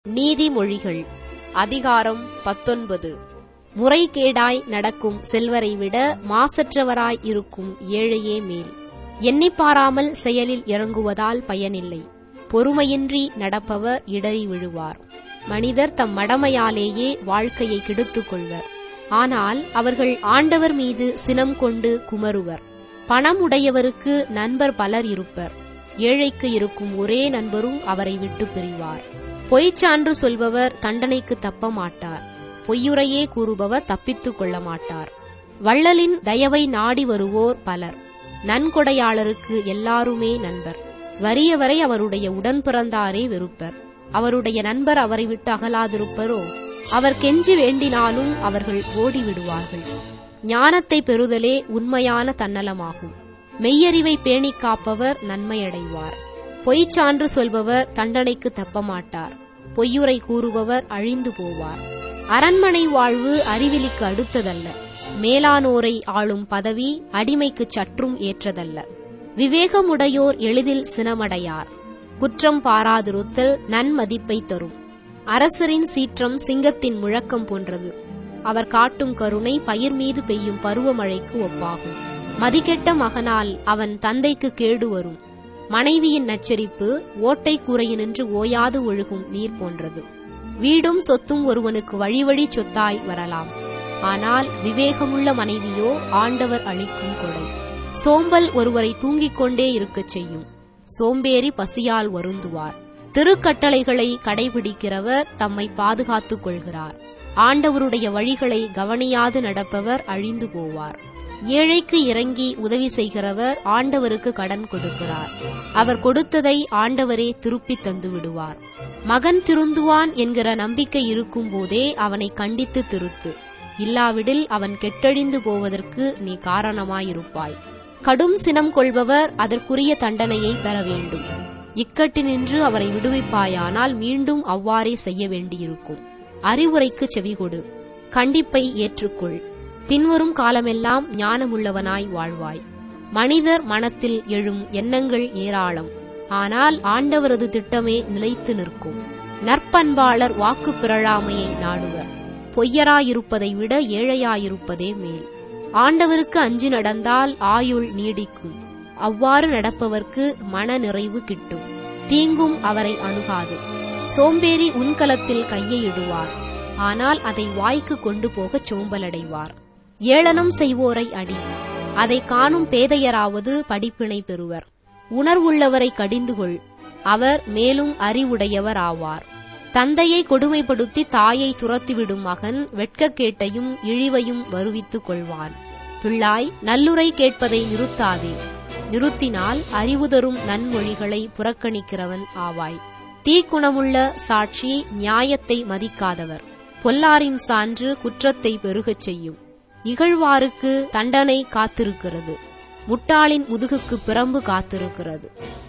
நீதிமொழிகள் அதிகாரம் பத்தொன்பது முறைகேடாய் நடக்கும் செல்வரை விட மாசற்றவராய் இருக்கும் ஏழையே மேல் எண்ணிப் பாராமல் செயலில் இறங்குவதால் பயனில்லை பொறுமையின்றி நடப்பவர் இடறி விழுவார் மனிதர் தம் மடமையாலேயே வாழ்க்கையை கெடுத்துக் கொள்வர் ஆனால் அவர்கள் ஆண்டவர் மீது சினம் கொண்டு குமருவர் பணம் உடையவருக்கு நண்பர் பலர் இருப்பர் ஏழைக்கு இருக்கும் ஒரே நண்பரும் அவரை விட்டு பிரிவார் பொய்ச்சான்று சொல்பவர் தண்டனைக்கு தப்ப மாட்டார் பொய்யுரையே கூறுபவர் தப்பித்துக் கொள்ள மாட்டார் வள்ளலின் தயவை நாடி வருவோர் பலர் நன்கொடையாளருக்கு எல்லாருமே நண்பர் வறியவரை அவருடைய உடன் பிறந்தாரே வெறுப்பர் அவருடைய நண்பர் அவரை விட்டு அகலாதிருப்பரோ அவர் கெஞ்சி வேண்டினாலும் அவர்கள் ஓடிவிடுவார்கள் ஞானத்தை பெறுதலே உண்மையான தன்னலமாகும் மெய்யறிவை பேணிக் காப்பவர் நன்மையடைவார் பொய்ச்சான்று சொல்பவர் தண்டனைக்கு தப்ப மாட்டார் பொய்யுரை கூறுபவர் அழிந்து போவார் அரண்மனை வாழ்வு அறிவிலிக்கு அடுத்ததல்ல மேலானோரை ஆளும் பதவி அடிமைக்கு சற்றும் ஏற்றதல்ல விவேகமுடையோர் எளிதில் சினமடையார் குற்றம் பாராதிருத்தல் நன்மதிப்பை தரும் அரசரின் சீற்றம் சிங்கத்தின் முழக்கம் போன்றது அவர் காட்டும் கருணை பயிர் மீது பெய்யும் பருவமழைக்கு ஒப்பாகும் மதிக்கெட்ட மகனால் அவன் தந்தைக்கு கேடு வரும் மனைவியின் நச்சரிப்பு ஓட்டை கூரையினின்று ஓயாது ஒழுகும் நீர் போன்றது வீடும் சொத்தும் ஒருவனுக்கு வழி வழி சொத்தாய் வரலாம் ஆனால் விவேகமுள்ள மனைவியோ ஆண்டவர் அளிக்கும் கொடை சோம்பல் ஒருவரை தூங்கிக் கொண்டே இருக்கச் செய்யும் சோம்பேறி பசியால் வருந்துவார் திருக்கட்டளைகளை கடைபிடிக்கிறவர் தம்மை பாதுகாத்துக் கொள்கிறார் ஆண்டவருடைய வழிகளை கவனியாது நடப்பவர் அழிந்து போவார் ஏழைக்கு இறங்கி உதவி செய்கிறவர் ஆண்டவருக்கு கடன் கொடுக்கிறார் அவர் கொடுத்ததை ஆண்டவரே திருப்பி தந்து விடுவார் மகன் திருந்துவான் என்கிற நம்பிக்கை இருக்கும் போதே அவனை கண்டித்து திருத்து இல்லாவிடில் அவன் கெட்டழிந்து போவதற்கு நீ காரணமாயிருப்பாய் கடும் சினம் கொள்பவர் அதற்குரிய தண்டனையை பெற வேண்டும் இக்கட்டினின்று அவரை விடுவிப்பாயானால் மீண்டும் அவ்வாறே செய்ய வேண்டியிருக்கும் அறிவுரைக்கு செவிகொடு கண்டிப்பை ஏற்றுக்கொள் பின்வரும் காலமெல்லாம் ஞானமுள்ளவனாய் வாழ்வாய் மனிதர் மனத்தில் எழும் எண்ணங்கள் ஏராளம் ஆனால் ஆண்டவரது திட்டமே நிலைத்து நிற்கும் நற்பண்பாளர் வாக்கு பிறழாமையை நாடுவர் பொய்யராயிருப்பதை விட ஏழையாயிருப்பதே மேல் ஆண்டவருக்கு அஞ்சு நடந்தால் ஆயுள் நீடிக்கும் அவ்வாறு நடப்பவர்க்கு மன நிறைவு கிட்டும் தீங்கும் அவரை அணுகாது சோம்பேறி உன்கலத்தில் கையை இடுவார் ஆனால் அதை வாய்க்கு கொண்டு போகச் சோம்பலடைவார் ஏளனம் செய்வோரை அடி அதை காணும் பேதையராவது படிப்பினை பெறுவர் உணர்வுள்ளவரை கடிந்து கொள் அவர் மேலும் அறிவுடையவர் ஆவார் தந்தையை கொடுமைப்படுத்தி தாயை துரத்திவிடும் மகன் வெட்கக்கேட்டையும் இழிவையும் வருவித்துக் கொள்வான் பிள்ளாய் நல்லுரை கேட்பதை நிறுத்தாதே நிறுத்தினால் அறிவு தரும் நன்மொழிகளை புறக்கணிக்கிறவன் ஆவாய் தீக்குணமுள்ள சாட்சி நியாயத்தை மதிக்காதவர் பொல்லாரின் சான்று குற்றத்தை பெருகச் செய்யும் இகழ்வாருக்கு தண்டனை காத்திருக்கிறது முட்டாளின் முதுகுக்கு பிரம்பு காத்திருக்கிறது